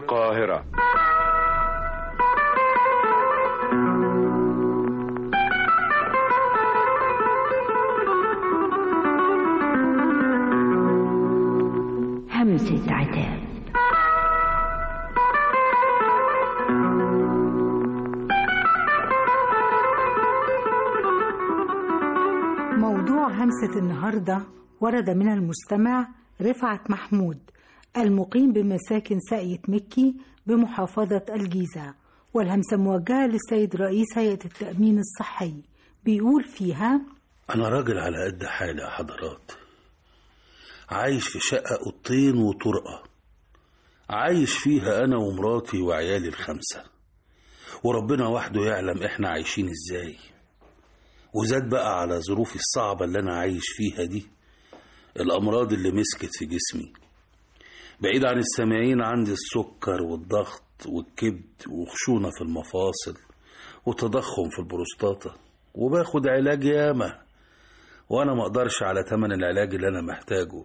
القاهرة همسة عتاب موضوع همسة النهاردة ورد من المستمع رفعت محمود المقيم بمساكن ساقية مكي بمحافظة الجيزة والهمسة موجهة للسيد رئيس هيئة التأمين الصحي بيقول فيها أنا راجل على قد حالي يا حضرات عايش في شقة أوضتين وطرقة عايش فيها أنا ومراتي وعيالي الخمسة وربنا وحده يعلم إحنا عايشين إزاي وزاد بقى على ظروفي الصعبة اللي أنا عايش فيها دي الأمراض اللي مسكت في جسمي بعيد عن السامعين عندي السكر والضغط والكبد وخشونة في المفاصل وتضخم في البروستاتا وباخد علاج ياما وانا ما اقدرش على تمن العلاج اللي انا محتاجه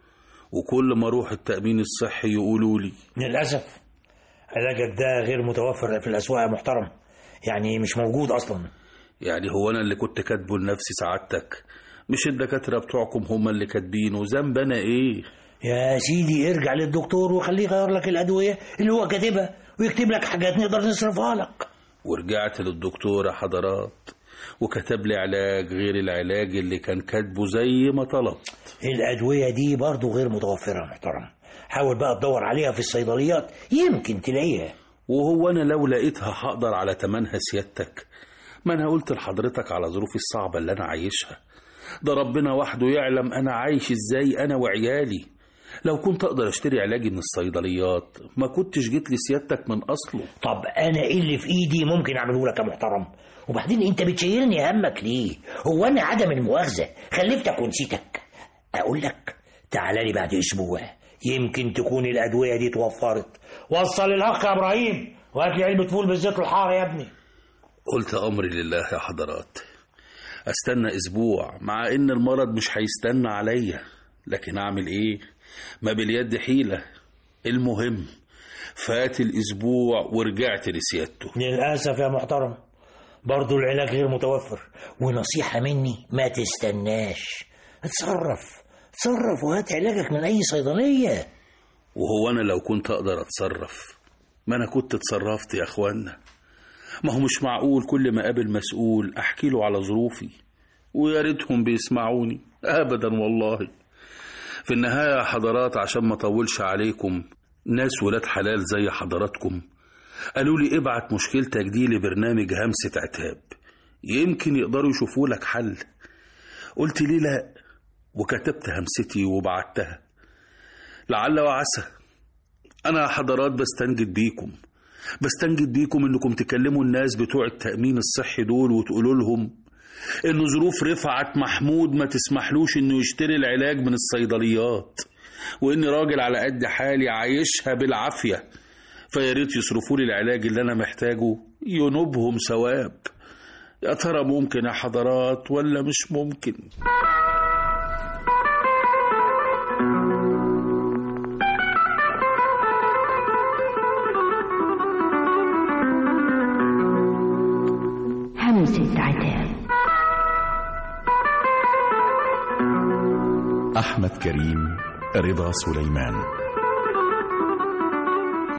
وكل ما اروح التأمين الصحي يقولوا لي للأسف علاجك ده غير متوفر في الأسواق يا محترم يعني مش موجود أصلا يعني هو انا اللي كنت كاتبه لنفسي سعادتك مش الدكاترة بتوعكم هما اللي كاتبينه ذنب انا ايه يا سيدي ارجع للدكتور وخليه يغير لك الأدوية اللي هو كاتبها ويكتب لك حاجات نقدر نصرفها لك ورجعت للدكتور يا حضرات وكتب لي علاج غير العلاج اللي كان كاتبه زي ما طلبت الأدوية دي برضه غير متوفرة يا محترم حاول بقى تدور عليها في الصيدليات يمكن تلاقيها وهو انا لو لقيتها هقدر على تمنها سيادتك ما انا قلت لحضرتك على ظروفي الصعبة اللي انا عايشها ده ربنا وحده يعلم انا عايش ازاي انا وعيالي لو كنت اقدر اشتري علاجي من الصيدليات ما كنتش جيت لسيادتك من اصله طب أنا إيه اللي في إيدي ممكن أعمله لك يا محترم وبعدين أنت بتشيلني همك ليه هو أنا عدم المؤاخذة خلفتك ونسيتك أقول لك تعالى لي بعد أسبوع يمكن تكون الأدوية دي توفرت وصل الأخ يا إبراهيم وهات لي علبة فول بالزيت الحار يا ابني قلت امري لله يا حضرات استنى اسبوع مع ان المرض مش هيستنى عليا لكن اعمل ايه ما باليد حيلة المهم فات الاسبوع ورجعت لسيادته للأسف يا محترم برضو العلاج غير متوفر ونصيحة مني ما تستناش اتصرف اتصرف وهات علاجك من أي صيدلية وهو انا لو كنت اقدر اتصرف ما انا كنت اتصرفت يا اخوانا ما هو مش معقول كل ما اقابل مسؤول احكي له على ظروفي ويا ريتهم بيسمعوني ابدا والله في النهايه يا حضرات عشان ما اطولش عليكم ناس ولاد حلال زي حضراتكم قالوا لي ابعت مشكلتك دي لبرنامج همسة عتاب يمكن يقدروا يشوفوا لك حل قلت ليه لا وكتبت همستي وبعتها لعل وعسى انا يا حضرات بستنجد بيكم بستنجد بيكم انكم تكلموا الناس بتوع التأمين الصحي دول وتقولوا لهم ان ظروف رفعت محمود ما تسمحلوش انه يشتري العلاج من الصيدليات واني راجل على قد حالي عايشها بالعافية فيا ريت يصرفوا لي العلاج اللي انا محتاجه ينوبهم ثواب يا ترى ممكن يا حضرات ولا مش ممكن همسة عتاب أحمد كريم رضا سليمان